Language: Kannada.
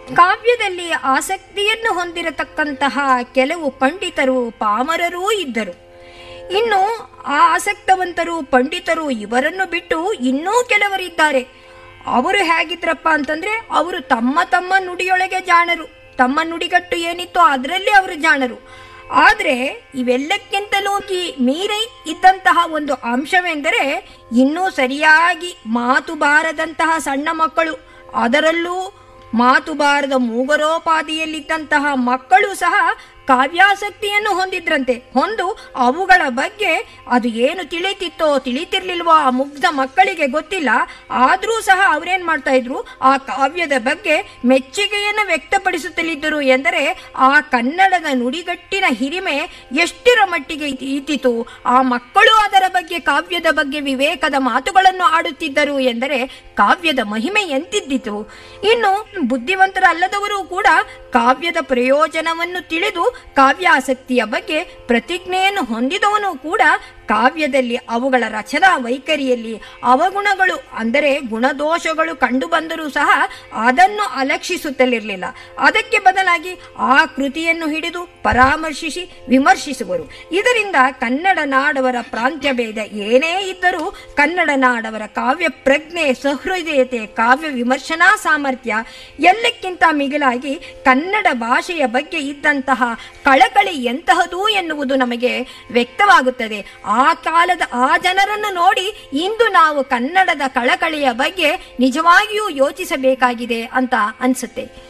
ಕಾವ್ಯದಲ್ಲಿ ಆಸಕ್ತಿಯನ್ನು ಹೊಂದಿರತಕ್ಕಂತಹ ಕೆಲವು ಪಂಡಿತರು ಪಾಮರರೂ ಇದ್ದರು ಇನ್ನು ಆ ಆಸಕ್ತವಂತರು ಪಂಡಿತರು ಇವರನ್ನು ಬಿಟ್ಟು ಇನ್ನೂ ಕೆಲವರಿದ್ದಾರೆ ಅವರು ಹೇಗಿದ್ರಪ್ಪ ಅಂತಂದ್ರೆ ಅವರು ತಮ್ಮ ತಮ್ಮ ನುಡಿಯೊಳಗೆ ಜಾಣರು ತಮ್ಮ ನುಡಿಗಟ್ಟು ಏನಿತ್ತೋ ಅದರಲ್ಲಿ ಅವರು ಜಾಣರು ಆದರೆ ಇವೆಲ್ಲಕ್ಕಿಂತಲೂ ಈ ಮೀರಿ ಇದ್ದಂತಹ ಒಂದು ಅಂಶವೆಂದರೆ ಇನ್ನೂ ಸರಿಯಾಗಿ ಮಾತು ಬಾರದಂತಹ ಸಣ್ಣ ಮಕ್ಕಳು ಅದರಲ್ಲೂ ಮಾತು ಬಾರದ ಮೂಗರೋಪಾದಿಯಲ್ಲಿದ್ದಂತಹ ಮಕ್ಕಳು ಸಹ ಕಾವ್ಯಾಸಕ್ತಿಯನ್ನು ಹೊಂದಿದ್ರಂತೆ ಹೊಂದು ಅವುಗಳ ಬಗ್ಗೆ ಅದು ಏನು ತಿಳಿತಿತ್ತೋ ತಿಳಿತಿರ್ಲಿಲ್ವೋ ಆ ಮುಗ್ಧ ಮಕ್ಕಳಿಗೆ ಗೊತ್ತಿಲ್ಲ ಆದರೂ ಸಹ ಅವರೇನ್ ಮಾಡ್ತಾ ಇದ್ರು ಆ ಕಾವ್ಯದ ಬಗ್ಗೆ ಮೆಚ್ಚುಗೆಯನ್ನು ವ್ಯಕ್ತಪಡಿಸುತ್ತಲಿದ್ದರು ಎಂದರೆ ಆ ಕನ್ನಡದ ನುಡಿಗಟ್ಟಿನ ಹಿರಿಮೆ ಎಷ್ಟರ ಮಟ್ಟಿಗೆ ಇದ್ದಿತು ಆ ಮಕ್ಕಳು ಅದರ ಬಗ್ಗೆ ಕಾವ್ಯದ ಬಗ್ಗೆ ವಿವೇಕದ ಮಾತುಗಳನ್ನು ಆಡುತ್ತಿದ್ದರು ಎಂದರೆ ಕಾವ್ಯದ ಮಹಿಮೆ ಎಂತಿದ್ದಿತು ಇನ್ನು ಬುದ್ಧಿವಂತರಲ್ಲದವರು ಕೂಡ ಕಾವ್ಯದ ಪ್ರಯೋಜನವನ್ನು ತಿಳಿದು ಕಾವ್ಯಾಸಕ್ತಿಯ ಬಗ್ಗೆ ಪ್ರತಿಜ್ಞೆಯನ್ನು ಹೊಂದಿದವನು ಕೂಡ ಕಾವ್ಯದಲ್ಲಿ ಅವುಗಳ ರಚನಾ ವೈಖರಿಯಲ್ಲಿ ಅವಗುಣಗಳು ಅಂದರೆ ಗುಣದೋಷಗಳು ಕಂಡುಬಂದರೂ ಸಹ ಅದನ್ನು ಅಲಕ್ಷಿಸುತ್ತಲಿರಲಿಲ್ಲ ಅದಕ್ಕೆ ಬದಲಾಗಿ ಆ ಕೃತಿಯನ್ನು ಹಿಡಿದು ಪರಾಮರ್ಶಿಸಿ ವಿಮರ್ಶಿಸುವರು ಇದರಿಂದ ಕನ್ನಡ ನಾಡವರ ಪ್ರಾಂತ್ಯ ಭೇದ ಏನೇ ಇದ್ದರೂ ಕನ್ನಡ ನಾಡವರ ಕಾವ್ಯ ಪ್ರಜ್ಞೆ ಸಹೃದಯತೆ ಕಾವ್ಯ ವಿಮರ್ಶನಾ ಸಾಮರ್ಥ್ಯ ಎಲ್ಲಕ್ಕಿಂತ ಮಿಗಿಲಾಗಿ ಕನ್ನಡ ಭಾಷೆಯ ಬಗ್ಗೆ ಇದ್ದಂತಹ ಕಳಕಳಿ ಎಂತಹದು ಎನ್ನುವುದು ನಮಗೆ ವ್ಯಕ್ತವಾಗುತ್ತದೆ ಆ ಕಾಲದ ಆ ಜನರನ್ನು ನೋಡಿ ಇಂದು ನಾವು ಕನ್ನಡದ ಕಳಕಳಿಯ ಬಗ್ಗೆ ನಿಜವಾಗಿಯೂ ಯೋಚಿಸಬೇಕಾಗಿದೆ ಅಂತ ಅನ್ಸುತ್ತೆ